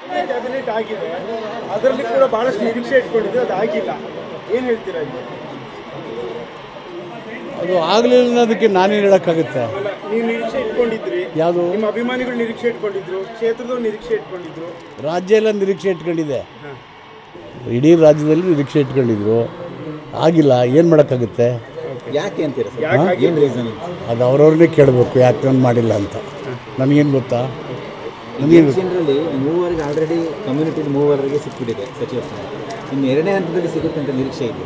Cabinet ಆಗಿದೆ ಅದರಲ್ಲಿ ಕೂಡ ಬಹಳಷ್ಟು ನಿರೀಕ್ಷೆ ಇಟ್ಕೊಂಡಿದ್ರು ಅದು ಆಗಿಲ್ಲ ಏನು ಹೇಳ್ತೀರಾ ಇಲ್ಲಿ ಅದು ಆಗಲಿಲ್ಲ ಅನ್ನೋದಕ್ಕೆ ನಾನೇನು ಹೇಳೋಕ್ಕಾಗುತ್ತೆ ಅಲ್ಲ ನೀವು ನಿರೀಕ್ಷೆ ಇಟ್ಕೊಂಡಿದ್ರಿ ಯಾವುದು ನಿಮ್ಮ ಅಭಿಮಾನಿಗಳು ನಿರೀಕ್ಷೆ ಇಟ್ಕೊಂಡಿದ್ರು ಕ್ಷೇತ್ರದವ್ರು ನಿರೀಕ್ಷೆ ಇಟ್ಕೊಂಡಿದ್ರು ರಾಜ್ಯ ಎಲ್ಲ ನಿರೀಕ್ಷೆ ಇಟ್ಕೊಂಡಿದೆ ಇಡೀ ರಾಜ್ಯದಲ್ಲಿ ನಿರೀಕ್ಷೆ ಇಟ್ಕೊಂಡಿದ್ರು ಆಗಿಲ್ಲ ಏನು ಮಾಡೋಕ್ಕಾಗುತ್ತೆ ಯಾಕೆ ಅಂತೀರಾ ಸರ್ ಯಾಕಾಗಿ ಏನು ರೀಸನ್ ಅದು ಅವ್ರವ್ರನ್ನೇ ಕೇಳಬೇಕು ಯಾಕೆ ನಾನು ಮಾಡಿಲ್ಲ ಅಂತ ನನಗೇನು ಗೊತ್ತಾ ನನಗೇನು ಗೊತ್ತಾ? ಜನರಲ್ಲಿ ಮೂವರಿಗೆ ಆಲ್ರೆಡಿ ಕಮ್ಯುನಿಟಿ ಮೂವರಿಗೆ ಸಿಕ್ಬಿಟ್ಟಿದೆ ಸಚಿವ ಸ್ಥಾನ ಇನ್ನು ಎರಡನೇ ಹಂತದಲ್ಲಿ ಸಿಗುತ್ತೆ ಅಂತ ನಿರೀಕ್ಷೆ ಇದೆ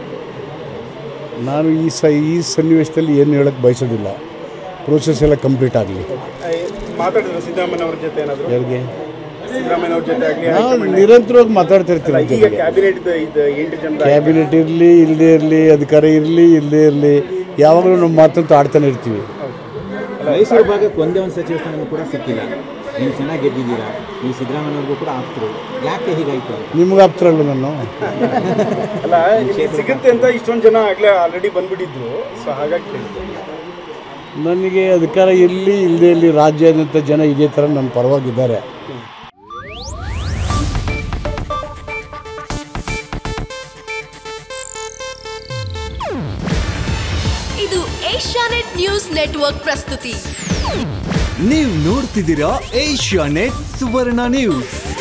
ನಾನು ಈ ಸ ಈ ಸನ್ನಿವೇಶದಲ್ಲಿ ಏನು ಹೇಳೋಕ್ಕೆ ಬಯಸೋದಿಲ್ಲ ಪ್ರೋಸೆಸ್ ಎಲ್ಲ ಕಂಪ್ಲೀಟ್ ಆಗಲಿ ಮಾತಾಡಿದ್ರು ಸಿದ್ದರಾಮಯ್ಯ ಅವ್ರ ಜೊತೆ ಏನಾದ್ರು ಯಾರಿಗೆ ಸಿದ್ದರಾಮಯ್ಯ ಅವ್ರ ಜೊತೆ ಆಗಲಿ ನಾವು ನಿರಂತರವಾಗಿ ಮಾತಾಡ್ತಾ ಇರ್ತೀವಿ ಅವ್ರ ಈಗ ಜೊತೆಗೆ ಕ್ಯಾಬಿನೆಟ್ ಇದು ಎಂಟು ಜನ ಕ್ಯಾಬಿನೆಟ್ ಇರಲಿ ಇಲ್ಲದೇ ಇರಲಿ ಅಧಿಕಾರ ಇರಲಿ ಇಲ್ಲದೇ ಇರಲಿ ಯಾವಾಗಲೂ ನಮ್ಮ ಮಾತಂತೂ ಆಡ್ತಾನೆ ಇರ್ತೀವಿ ಮೈಸೂರು ಭಾಗಕ್ಕೆ ಒಂದೇ ಒಂದು ಸಚಿವ ಸ್ಥಾನ ಕೂಡ ಸಿಕ್ಕಿಲ್ಲ ನೀವು ಚೆನ್ನಾಗಿ ಗೆದ್ದಿದ್ದೀರಾ ನೀವು ಸಿದ್ದರಾಮಯ್ಯವ್ರಿಗೂ ಕೂಡ ಆಗ್ತರು ಯಾಕೆ ಹೀಗಾಯ್ತು ಅಂತ ನಿಮ್ಗೆ ಆಗ್ತಾರಲ್ಲ ನಾನು ಅಲ್ಲ ಇಲ್ಲಿ ಸಿಗುತ್ತೆ ಅಂತ ಇಷ್ಟೊಂದು ಜನ ಆಗ್ಲೇ ಆಲ್ರೆಡಿ ಬಂದ್ಬಿಟ್ಟಿದ್ರು ಸೊ ಹಾಗಾಗಿ ಕೇಳ್ತೀನಿ. ನನಗೆ ಅಧಿಕಾರ ಇರಲಿ ಇಲ್ಲದೇ ಇರಲಿ ರಾಜ್ಯಾದ್ಯಂತ ಜನ ಇದೇ ಥರ ನನ್ನ ಪರವಾಗಿದ್ದಾರೆ ಇದು ಏಷ್ಯಾನೆಟ್ ನ್ಯೂಸ್ ನೆಟ್ವರ್ಕ್ ಪ್ರಸ್ತುತಿ ನೀವು ನೋಡ್ತಿದ್ದೀರಾ ಏಷ್ಯಾ ನೆಟ್ ಸುವರ್ಣ ನ್ಯೂಸ್